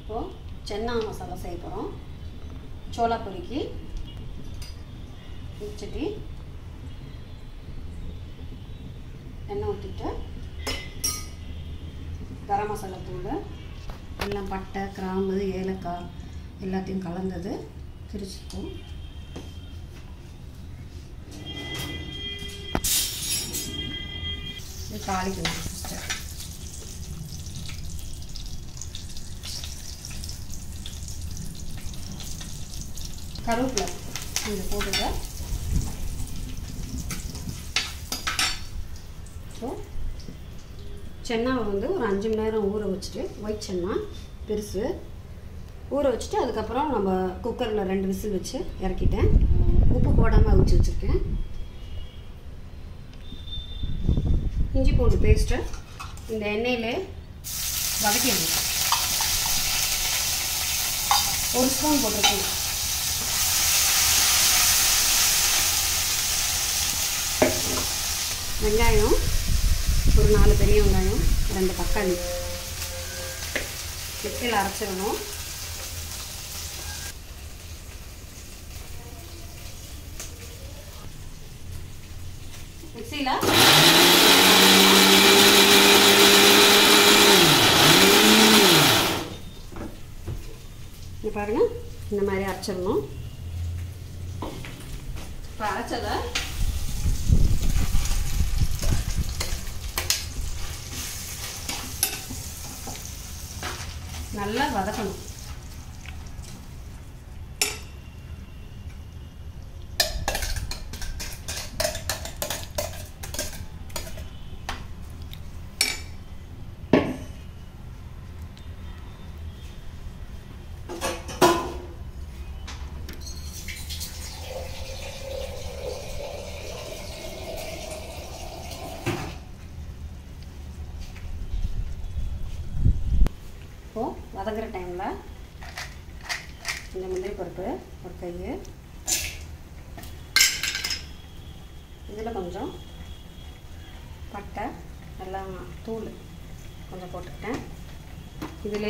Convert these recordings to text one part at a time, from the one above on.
இப்போது சென்னா மசாலா செய்ய போகிறோம் சோளா பொரிக்கு வச்சுட்டு எண்ணெய் ஊற்றிட்டு கரம் மசாலா தூள் எல்லாம் பட்டை கிராம்பு ஏலக்காய் எல்லாத்தையும் கலந்தது திரிச்சிப்போம் இது தாளிக்கணும் சிஸ்டர் கருவேப்பிலை கொஞ்சம் போட்டுங்க ஸோ சென்னாவை வந்து ஒரு அஞ்சு மணி நேரம் ஊற வச்சுட்டு ஒயிட் சென்னா பெருசு ஊற வச்சுட்டு அதுக்கப்புறம் நம்ம குக்கரில் ரெண்டு விசில் வச்சு இறக்கிட்டேன் உப்பு போடாமல் அவிச்சு வச்சுருக்கேன் இஞ்சி பூண்டு பேஸ்ட்டு இந்த எண்ணெயில் வதக்கிடணும் ஒரு ஸ்பூன் போட்டிருக்கேன் வெங்காயம் ஒரு நாலு பெரிய வெங்காயம் ரெண்டு தக்காளி மிக்சியில் அரைச்சிடணும் மிக்சியில் இங்கே பாருங்கள் இந்த மாதிரி அரைச்சிடணும் இப்போ அரைச்சதை நல்லா வதக்கணும் இப்போது வதங்குற டைமில் இந்த முந்திரி பருப்பு ஒரு கை இதில் கொஞ்சம் பட்டை எல்லாம் தூள் கொஞ்சம் போட்டுக்கிட்டேன் இதில்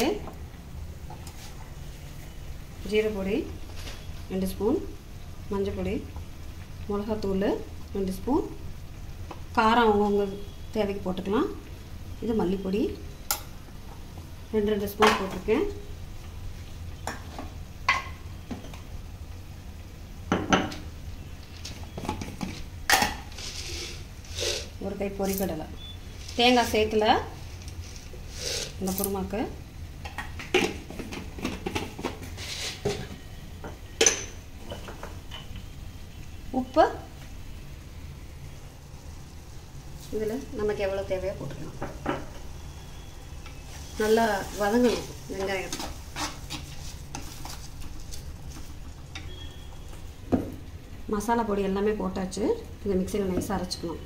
ஜீரப்பொடி ரெண்டு ஸ்பூன் மஞ்சள் பொடி மிளகாத்தூள் ரெண்டு ஸ்பூன் காரம் அவங்கவுங்க தேவைக்கு போட்டுக்கலாம் இது மல்லிப்பொடி ரெண்டு ரெண்டு ஸ்பூன் போட்டிருக்கேன் ஒரு கை பொரிக்கடலை தேங்காய் சேர்க்கல இந்த குருமாக்கு உப்பு இதில் நமக்கு எவ்வளோ தேவையோ போட்டுக்கலாம் நல்லா வதங்கணும் வெங்காயம் மசாலா பொடி எல்லாமே போட்டாச்சு இதை மிக்சியில் நைஸாக அரைச்சிக்கணும்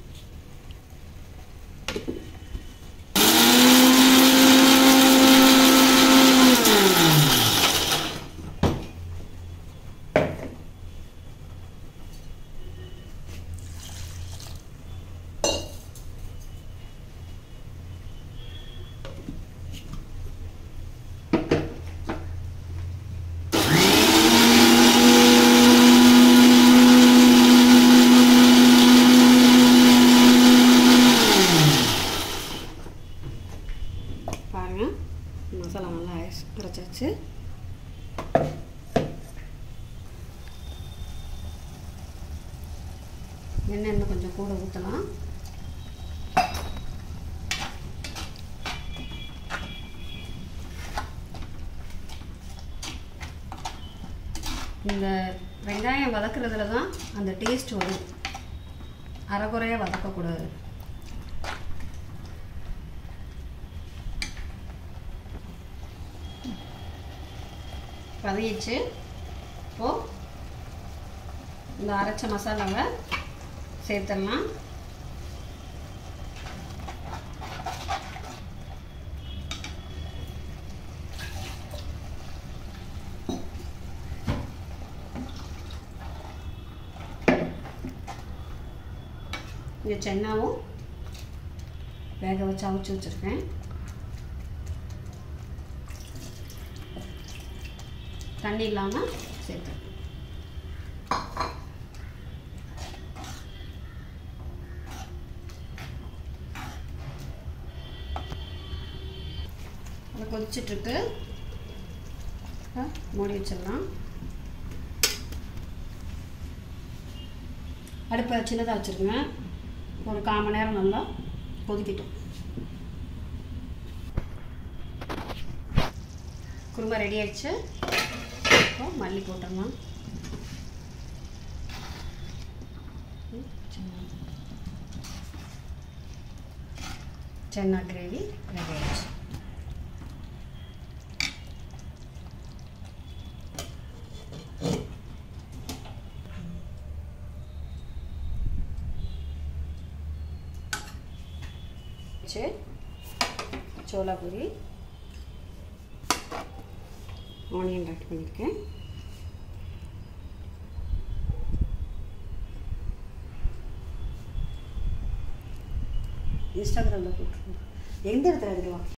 பாருங்க மசாலா நல்லா அரைச்சு- அரைச்சாச்சு எண்ணெய் இன்னும் கொஞ்சம் கூட ஊற்றலாம் இந்த வெங்காயம் வதக்குறதுல தான் அந்த டேஸ்ட் வரும் அரைகுறையாக வதக்கக்கூடாது வதங்கிச்சு இப்போது இந்த அரைச்ச மசாலாவை சேர்த்துடலாம் இந்த சென்னாவும் வேக வச்சு அவிச்சு வச்சுருக்கேன் தண்ணி இல்லாமல் சேர்த்து அது கொதிச்சிட்ருக்கு மூடி வச்சிடலாம் அடுப்பை சின்னதாக வச்சுருங்க ஒரு கால் மணி நேரம் நல்லா கொதிக்கட்டும் குருமா ரெடி ஆயிடுச்சு இப்போ மல்லி போட்டுடலாம் ம், சென்னா. சென்னா கிரேவி ரெடி ஆயிடுச்சு வச்சு சோளா பூரி ஆனியன் ஆட் பண்ணியிருக்கேன் இன்ஸ்டாகிராமில் போட்டுருக்கோம் எந்த இடத்துல எடுக்கலாம்